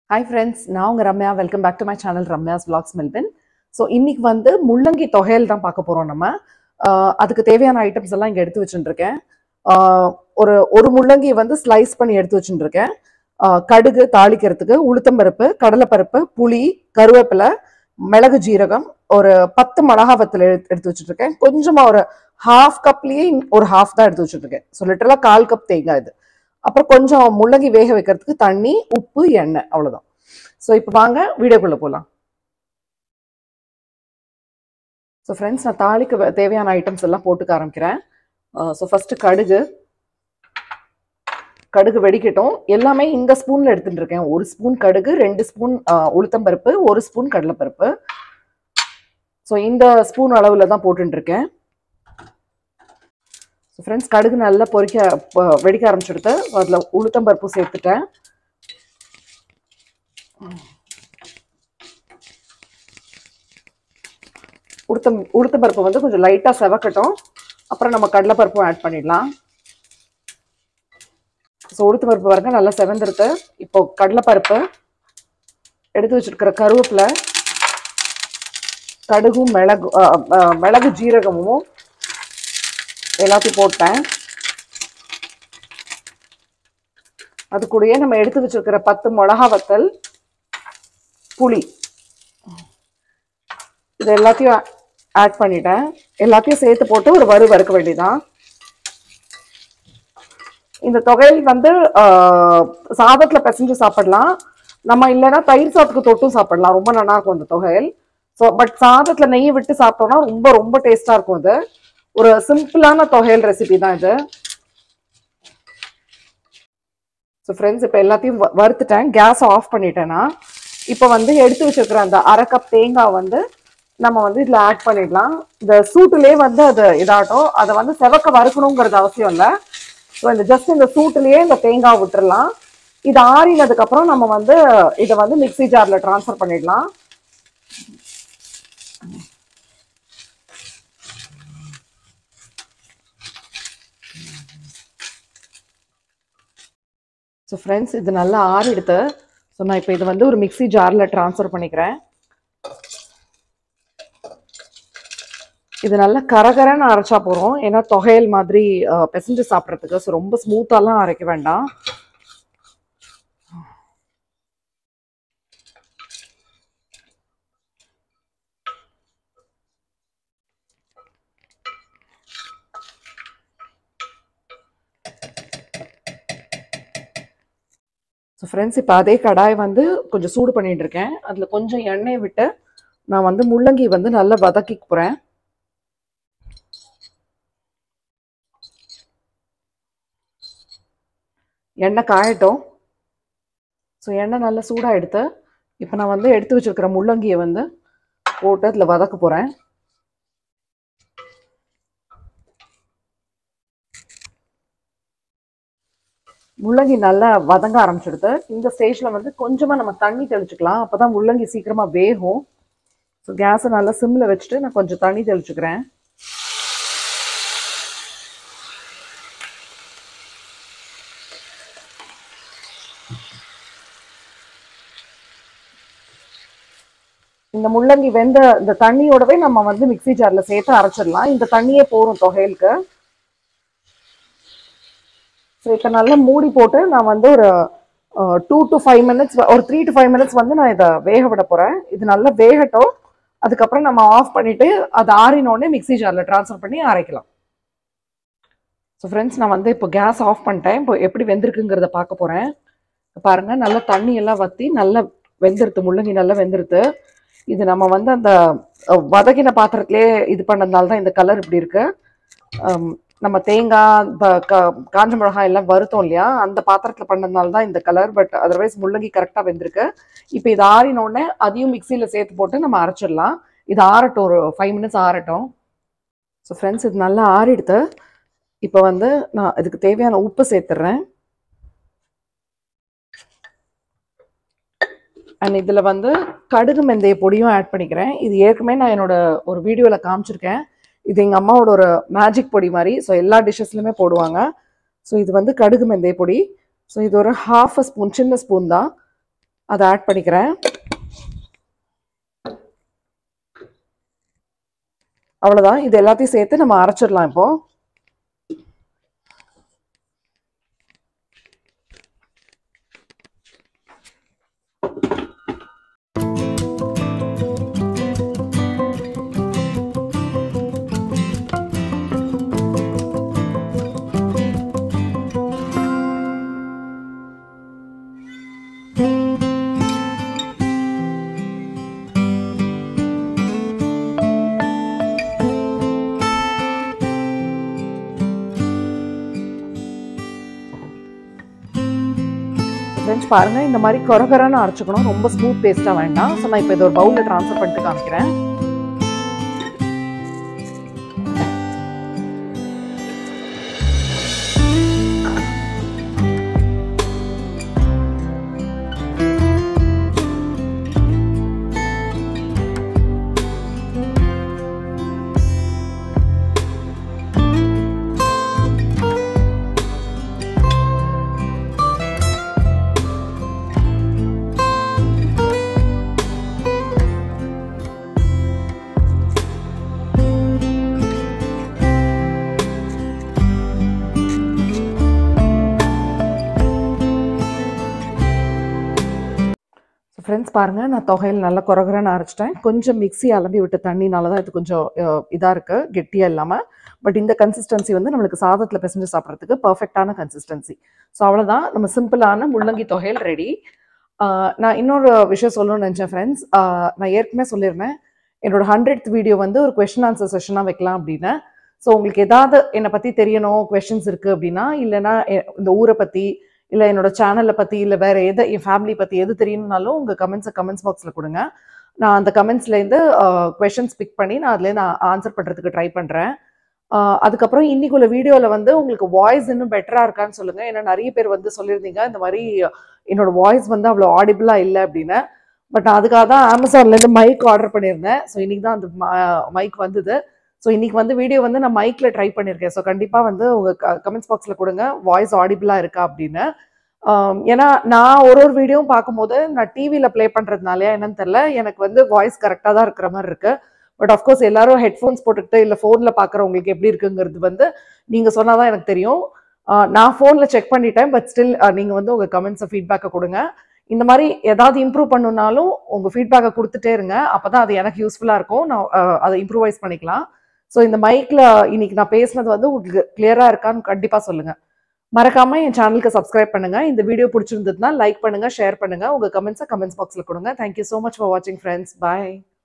hi friends நான் உங்கள் Ramya welcome back to my channel Ramya's vlogs மெல்பின் ஸோ இன்னைக்கு வந்து முள்ளங்கி தொகையல் தான் பார்க்க போகிறோம் நம்ம ஆஹ் அதுக்கு தேவையான ஐட்டம்ஸ் எல்லாம் இங்கே எடுத்து வச்சுட்டுருக்கேன் ஒரு ஒரு முள்ளங்கி வந்து ஸ்லைஸ் பண்ணி எடுத்து வச்சுட்டுருக்கேன் கடுகு தாளிக்கிறதுக்கு உளுத்தம்பருப்பு கடலைப்பருப்பு புளி கருவேப்பிலை மிளகு ஜீரகம் ஒரு பத்து மிளகா வத்தல் எடுத்து எடுத்து வச்சுட்டுருக்கேன் கொஞ்சமாக ஒரு ஹாஃப் கப்லேயே ஒரு ஹாஃப் தான் எடுத்து வச்சுட்டுருக்கேன் ஸோ லிட்டரலாக கால் கப் தேங்காய் இது அப்புறம் கொஞ்சம் முள்ளங்கி வேக வைக்கிறதுக்கு தண்ணி உப்பு எண்ணெய் அவ்வளோதான் ஸோ இப்போ வாங்க வீடியோக்குள்ளே போகலாம் ஸோ ஃப்ரெண்ட்ஸ் நான் தாளிக்கு வே- தேவையான ஐட்டம்ஸ் எல்லாம் போட்டுக்க ஆரம்பிக்கிறேன் ஸோ ஃபஸ்ட்டு கடுகு கடுகு வெடிக்கட்டும் எல்லாமே இந்த ஸ்பூனில் எடுத்துட்டு இருக்கேன் ஒரு ஸ்பூன் கடுகு ரெண்டு ஸ்பூன் உளுத்தம்பருப்பு ஒரு ஸ்பூன் கடலைப்பருப்பு ஸோ இந்த ஸ்பூன் அளவில் தான் போட்டுட்டு இருக்கேன் ஸோ ஃப்ரெண்ட்ஸ் கடுகு நல்லா பொரிக்க ப- வெடிக்க ஆரம்பிச்சுடுத்து அதில் உளுத்தம்பருப்பு சேர்த்துட்டேன் உளுத்தம் உளுத்தம்பருப்பு வந்து கொஞ்சம் லைட்டாக செவக்கட்டும் அப்புறம் நம்ம கடலைப்பருப்பும் ஆட் பண்ணிடலாம் ஸோ உளுத்தம்பருப்பு பாருங்க நல்லா செவந்துருது இப்போ கடலைப்பருப்பு எடுத்து வச்சிருக்கிற கருவேப்பிலை கடுகும் மிளகு அ, அ, மிளகு ஜீரகமும் எல்லாத்தையும் போட்டேன் அது கூடயே நம்ம எடுத்து வச்சிருக்கிற பத்து மிளகா வத்தல் புளி இது எல்லாத்தையும் ஆட் பண்ணிட்டேன் எல்லாத்தையும் சேர்த்து போட்டு ஒரு வறு வறுக்க வேண்டியதான் இந்த தொகையில் வந்து ஆஹ், சாதத்துல பிசைஞ்சு சாப்பிடலாம் நம்ம இல்லைன்னா தயிர் சாதத்துக்கு தொட்டும் சாப்பிடலாம் ரொம்ப நல்லா இருக்கும் இந்த தொகையில் ஸோ பட் சாதத்துல நெய் விட்டு சாப்பிட்டோம்னா ரொம்ப ரொம்ப டேஸ்டா இருக்கும் இது ஒரு சிம்பிளான தொகையல் ரெசிபி தான் இது ஸோ ஃப்ரெண்ட்ஸ் இப்போ எல்லாத்தையும் வ- வறுத்துட்டேன் கேஸ் ஆஃப் பண்ணிட்டேன்னா இப்போ வந்து எடுத்து வச்சிருக்கிற அந்த அரை கப் தேங்காய் வந்து நம்ம வந்து இதில் ஆட் பண்ணிடலாம் இந்த சூட்டுலேயே வந்து அது இதாகட்டும் அதை வந்து செவக்க வறுக்கணுங்கிறது அவசியம் இல்லை ஸோ இந்த ஜஸ்ட் இந்த சூட்டுலேயே இந்த தேங்காய் விட்டுறலாம் இது ஆறினதுக்கப்புறம் நம்ம வந்து இதை வந்து மிக்ஸி ஜாரில் ட்ரான்ஸ்ஃபர் பண்ணிடலாம் ஸோ ஃப்ரெண்ட்ஸ் இது நல்லா ஆறிடுது ஸோ நான் இப்போ இது வந்து ஒரு மிக்ஸி ஜாரில் ட்ரான்ஸ்ஃபர் பண்ணிக்கிறேன் இது நல்லா கரகரன்னு அரைச்சா போகிறோம் ஏன்னா தொகையல் மாதிரி அஹ், பிசைஞ்சு சாப்பிட்றதுக்கு ஸோ ரொம்ப ஸ்மூத்தாலாம் அரைக்க வேண்டாம் ஸோ ஃப்ரெண்ட்ஸ் இப்போ அதே கடாய் வந்து கொஞ்சம் சூடு பண்ணிட்டு இருக்கேன் அதில் கொஞ்சம் எண்ணெய் விட்டு நான் வந்து முள்ளங்கி வந்து நல்லா வதக்கிக்க போகிறேன் எண்ணெய் காயட்டும் ஸோ எண்ணெய் நல்லா சூடாக எடுத்து இப்போ நான் வந்து எடுத்து வச்சிருக்கிற முள்ளங்கியை வந்து போட்டு அதில் வதக்க போகிறேன் முள்ளங்கி நல்லா வதங்க ஆரம்பிச்சிடுது இந்த ஸ்டேஜில் வந்து கொஞ்சமாக நம்ம தண்ணி தெளிச்சுக்கலாம் அப்போ தான் முள்ளங்கி சீக்கிரமாக வேகும் ஸோ கேஸை நல்லா சிம்மில் வச்சுட்டு நான் கொஞ்சம் தண்ணி தெளிச்சுக்கிறேன் இந்த முள்ளங்கி வெந்த இந்த தண்ணியோடவே நம்ம வந்து மிக்ஸி ஜாரில் சேர்த்து அரைச்சிடலாம் இந்த தண்ணியே போகும் தொகையலுக்கு ஸோ இப்போ நல்லா மூடி போட்டு நான் வந்து ஒரு டூ டு ஃபைவ் மினிட்ஸ் ஒரு த்ரீ டு ஃபைவ் மினிட்ஸ் வந்து நான் இதை வேக விட போகிறேன் இது நல்லா வேகட்டும் அதுக்கப்புறம் நம்ம ஆஃப் பண்ணிவிட்டு அது ஆறினோடனே மிக்ஸி ஜாரில் ட்ரான்ஸ்ஃபர் பண்ணி அரைக்கலாம் ஸோ ஃப்ரெண்ட்ஸ் நான் வந்து இப்போ கேஸ் ஆஃப் பண்ணிட்டேன் இப்போ எப்படி வெந்திருக்குங்கிறத பார்க்க போகிறேன் பாருங்கள் நல்லா தண்ணி எல்லாம் வற்றி நல்லா வெந்துருது முள்ளங்கி நல்லா வெந்துருது இது நம்ம வந்து அந்த அஹ், வதக்கின பாத்திரத்திலே இது பண்ணதுனால தான் இந்த கலர் இப்படி இருக்கு அம், நம்ம தேங்காய் ப- கா- காஞ்ச மிளகாய் எல்லாம் வறுத்தோம் இல்லையா அந்த பாத்திரத்தில் பண்ணதுனால தான் இந்த கலர் பட் அதர்வைஸ் முள்ளங்கி கரெக்டாக வெந்திருக்கு இப்போ இது ஆறினோடனே அதையும் மிக்சியில் சேர்த்து போட்டு நம்ம அரைச்சிடலாம் இது ஆறட்டும் ஒரு ஃபைவ் மினிட்ஸ் ஆறட்டும் ஸோ ஃப்ரெண்ட்ஸ் இது நல்லா ஆறிடுது இப்போ வந்து நான் இதுக்கு தேவையான உப்பு சேர்த்துடுறேன் அண்ட் இதில் வந்து கடுகு மெந்தைய பொடியும் ஆட் பண்ணிக்கிறேன் இது ஏற்கனவே நான் என்னோட ஒரு வீடியோவில் காமிச்சிருக்கேன் இது எங்கள் அம்மாவோட ஒரு மேஜிக் பொடி மாதிரி ஸோ எல்லா டிஷ்ஷஸ்லையுமே போடுவாங்க ஸோ இது வந்து கடுகு மெந்தைய பொடி ஸோ இது ஒரு ஹாஃப் ஸ்பூன் சின்ன ஸ்பூன் தான் அதை ஆட் பண்ணிக்கிறேன் அவ்வளோதான் இது எல்லாத்தையும் சேர்த்து நம்ம அரைச்சிடலாம் இப்போ ஃப்ரெண்ட்ஸ் பாருங்க இந்த மாதிரி கொரகரான்னு அரைச்சிக்கணும் ரொம்ப ஸ்மூத் பேஸ்ட்டாக வேண்டாம் ஸோ நான் இப்போ இதை ஒரு பவுலில் ட்ரான்ஸ்ஃபர் பண்ணிட்டு காமிக்கிறேன் ஸோ ஃப்ரெண்ட்ஸ் பாருங்கள் நான் தொகையில் நல்லா குறகுறன்னு அரைச்சிட்டேன் கொஞ்சம் மிக்ஸி அலம்பி விட்டு தண்ணினால தான் இது கொஞ்சம் இதாக இருக்குது கெட்டியாக இல்லாமல் பட் இந்த கன்சிஸ்டன்சி வந்து நம்மளுக்கு சாதத்தில் பிசைஞ்சு சாப்பிட்றதுக்கு பர்ஃபெக்டான கன்சிஸ்டன்சி ஸோ அவ்வளோதான் நம்ம சிம்பிளான முள்ளங்கி தொகையில் ரெடி நான் இன்னொரு விஷயம் சொல்லணும்னு நினச்சேன் ஃப்ரெண்ட்ஸ் நான் ஏற்கனவே சொல்லியிருந்தேன் என்னோட ஹண்ட்ரட் வீடியோ வந்து ஒரு கொஷின் ஆன்சர் செஷனாக வைக்கலாம் அப்படின்னு ஸோ உங்களுக்கு ஏதாவது என்னை பற்றி தெரியணும் கொஷின்ஸ் இருக்குது அப்படின்னா இல்லைன்னா எ- இந்த ஊரை பற்றி இல்லை என்னோட சேனலை பற்றி இல்லை வேறு எதை என் ஃபேமிலி பற்றி எது தெரியணும்னாலும் உங்கள் கமெண்ட்ஸை கமெண்ட்ஸ் பாக்ஸில் கொடுங்க நான் அந்த கமெண்ட்ஸ்லேருந்து கொஷின்ஸ் பிக் பண்ணி நான் அதுலேருந்து ஆன்சர் பண்ணுறதுக்கு ட்ரை பண்ணுறேன் அதுக்கப்புறம் இன்னைக்குள்ள வீடியோவில் வந்து உங்களுக்கு வாய்ஸ் இன்னும் பெட்டராக இருக்கான்னு சொல்லுங்கள் ஏன்னா நிறைய பேர் வந்து சொல்லியிருந்தீங்க இந்த மாதிரி என்னோட வாய்ஸ் வந்து அவ்வளோ ஆடிபிளாக இல்லை அப்படின்னு பட் நான் அதுக்காக தான் அமேசான்லேருந்து மைக் ஆர்டர் பண்ணியிருந்தேன் ஸோ இன்னைக்கு தான் அந்த மைக் வந்தது ஸோ இன்னைக்கு வந்து வீடியோ வந்து நான் மைக்கில் ட்ரை பண்ணியிருக்கேன் ஸோ கண்டிப்பாக வந்து உங்கள் கமெண்ட்ஸ் பாக்ஸில் கொடுங்க வாய்ஸ் ஆடிபிளாக இருக்கா அப்படின்னு ஆம், ஏன்னா நான் ஒரு ஒரு வீடியோவும் பார்க்கும்போது நான் டிவியில் ப்ளே பண்ணுறதுனாலயா என்னன்னு தெரில எனக்கு வந்து வாய்ஸ் கரெக்டாக தான் இருக்கிற மாதிரி இருக்கு பட் அஃப்கோர்ஸ் எல்லாரும் ஹெட்ஃபோன்ஸ் போட்டுக்கிட்டு இல்லை ஃபோனில் பார்க்குறவங்களுக்கு எப்படி இருக்குங்கிறது வந்து நீங்கள் சொன்னால் தான் எனக்கு தெரியும் ஆஹ் நான் ஃபோனில் செக் பண்ணிட்டேன் பட் ஸ்டில் நீங்கள் வந்து உங்கள் கமெண்ட்ஸை ஃபீட்பேக்கை கொடுங்க இந்த மாதிரி ஏதாவது இம்ப்ரூவ் பண்ணணும்னாலும் உங்கள் ஃபீட்பேக்கை கொடுத்துட்டே இருங்க அப்போ தான் அது எனக்கு யூஸ்ஃபுல்லாக இருக்கும் நான் ஆஹ் அதை இம்ப்ரூவைஸ் பண்ணிக்கலாம் ஸோ இந்த மைக்கில் இன்னைக்கு நான் பேசுனது வந்து உங்களுக்கு கிளியராக இருக்கான்னு கண்டிப்பாக சொல்லுங்கள் மறக்காம என் சேனலுக்கு சப்ஸ்கிரைப் பண்ணுங்க இந்த வீடியோ பிடிச்சிருந்ததுன்னா லைக் பண்ணுங்க ஷேர் பண்ணுங்க உங்க கமெண்ட்ஸை கமெண்ட்ஸ் பாக்ஸில் கொடுங்க தேங்க்யூ ஸோ மச் ஃபார் வாட்சிங் ஃப்ரெண்ட்ஸ் பாய்